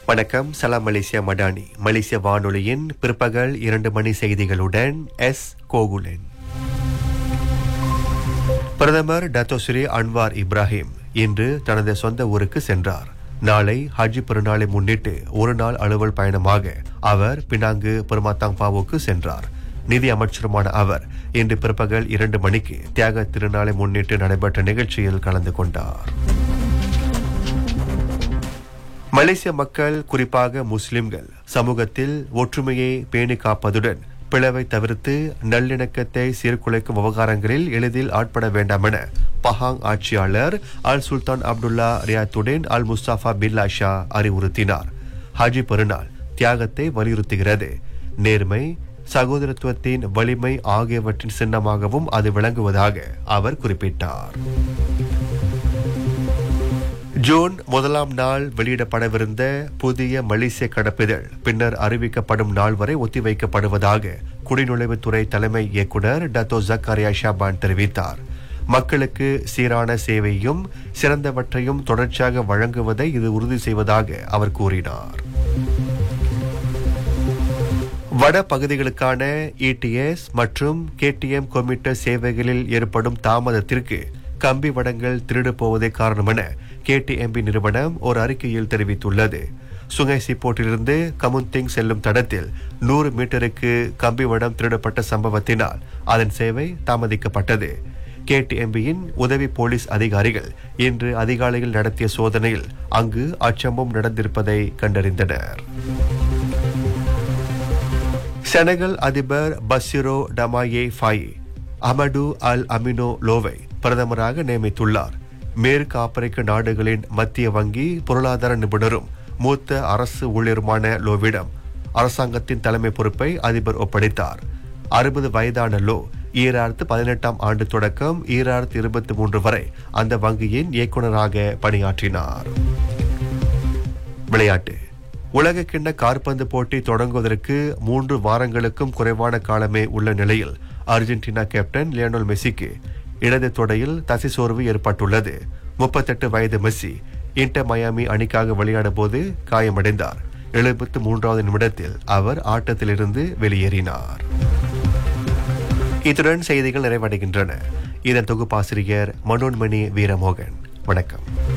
வணக்கம் சலாம் மலேசியா மடானி மலேசிய வானொலியின் பிற்பகல் இரண்டு மணி செய்திகளுடன் எஸ் கோகுலன் பிரதமர் டத்தோஸ்ரீ அன்வார் இப்ராஹிம் இன்று தனது சொந்த ஊருக்கு சென்றார் நாளை ஹஜ் பெருநாளை முன்னிட்டு ஒரு நாள் அலுவல் பயணமாக அவர் பினாங்கு பெருமாத்தாங் பாவுக்கு சென்றார் நிதி அமைச்சருமான அவர் இன்று பிற்பகல் இரண்டு மணிக்கு தியாக திருநாளை முன்னிட்டு நடைபெற்ற நிகழ்ச்சியில் கலந்து கொண்டார் மலேசிய மக்கள் குறிப்பாக முஸ்லிம்கள் சமூகத்தில் ஒற்றுமையை பேணி காப்பதுடன் பிளவை தவிர்த்து நல்லிணக்கத்தை சீர்குலைக்கும் விவகாரங்களில் எளிதில் ஆட்பட வேண்டாம் என பஹாங் ஆட்சியாளர் அல் சுல்தான் அப்துல்லா ரியாத்துடன் அல் முஸ்தாஃபா பில்லா ஷா அறிவுறுத்தினார் ஹஜி பெருநாள் தியாகத்தை வலியுறுத்துகிறது நேர்மை சகோதரத்துவத்தின் வலிமை ஆகியவற்றின் சின்னமாகவும் அது விளங்குவதாக அவர் குறிப்பிட்டார் ஜூன் முதலாம் நாள் வெளியிடப்படவிருந்த புதிய மலேசிய கடப்பிதழ் பின்னர் அறிவிக்கப்படும் நாள் வரை ஒத்திவைக்கப்படுவதாக குடிநுழைவுத்துறை தலைமை இயக்குநர் டத்தோ ஜக்காரியா ஷாபான் தெரிவித்தார் மக்களுக்கு சீரான சேவையும் சிறந்தவற்றையும் தொடர்ச்சியாக வழங்குவதை இது உறுதி செய்வதாக அவர் கூறினார் வட பகுதிகளுக்கான இடிஎஸ் மற்றும் கேடிஎம் கொமிட்டர் சேவைகளில் ஏற்படும் தாமதத்திற்கு கம்பி வடங்கள் திருடு போவதே காரணம் என கேடிஎம்பி நிறுவனம் ஒரு அறிக்கையில் தெரிவித்துள்ளது சுங்கை சிப்போட்டிலிருந்து கமுந்திங் செல்லும் தடத்தில் நூறு மீட்டருக்கு கம்பி வடம் திருடப்பட்ட சம்பவத்தினால் அதன் சேவை தாமதிக்கப்பட்டது கேடிஎம்பியின் உதவி போலீஸ் அதிகாரிகள் இன்று அதிகாலையில் நடத்திய சோதனையில் அங்கு அச்சம்பவம் நடந்திருப்பதை கண்டறிந்தனர் செனகல் அதிபர் பசிரோ டமாயே ஃபாயி அமடு அல் அமினோ லோவை பிரதமராக நியமித்துள்ளார் மேற்கு ஆப்பிரிக்க நாடுகளின் மத்திய வங்கி பொருளாதார நிபுணரும் மூத்த அரசு ஊழியருமான லோவிடம் அரசாங்கத்தின் தலைமை பொறுப்பை அதிபர் ஒப்படைத்தார் அறுபது வயதான லோ ஈராயிரத்து பதினெட்டாம் ஆண்டு தொடக்கம் ஈராயிரத்து இருபத்தி மூன்று வரை அந்த வங்கியின் இயக்குநராக பணியாற்றினார் விளையாட்டு உலக கிண்ண காற்பந்து போட்டி தொடங்குவதற்கு மூன்று வாரங்களுக்கும் குறைவான காலமே உள்ள நிலையில் அர்ஜென்டினா கேப்டன் லியோனல் மெஸ்ஸிக்கு இடது தொடையில் தசை சோர்வு ஏற்பட்டுள்ளது முப்பத்தெட்டு வயது மெஸ்ஸி இன்டர் மயாமி அணிக்காக விளையாடும் போது காயமடைந்தார் எழுபத்து மூன்றாவது நிமிடத்தில் அவர் ஆட்டத்திலிருந்து வெளியேறினார் இத்துடன் செய்திகள் நிறைவடைகின்றன இதன் தொகுப்பாசிரியர் மனோன்மணி வீரமோகன் வணக்கம்